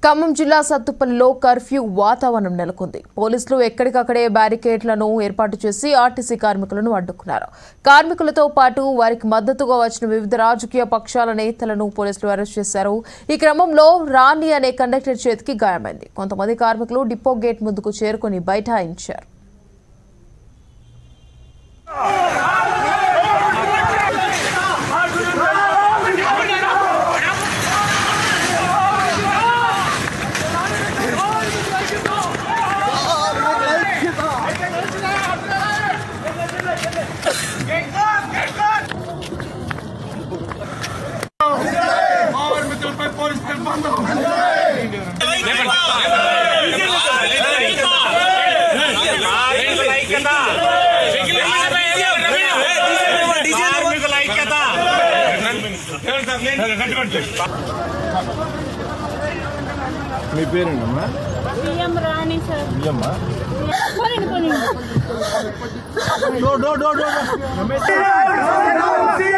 ఖమ్మం జిల్లా సత్తుపల్లిలో కర్ఫ్యూ వాతావరణం నెలకొంది పోలీసులు ఎక్కడికక్కడే బ్యారికేడ్లను ఏర్పాటు చేసి ఆర్టీసీ కార్మికులను అడ్డుకున్నారు కార్మికులతో పాటు వారికి మద్దతుగా వచ్చిన వివిధ రాజకీయ పక్షాల నేతలను పోలీసులు అరెస్ట్ చేశారు ఈ క్రమంలో రాణి అనే కండక్టర్ చేతికి గాయమైంది కొంతమంది కార్మికులు డిపో గేట్ ముందుకు చేరుకుని బైఠాయించారు కార్మికులపై పోలీస్ నిర్బంధం కార్మికుల ఐక్యత మీ పేరేంటమ్మా బియ్యం రాణి సార్ ఇయ్యమ్మా పోనండి పోనండి డో డో డో డో సి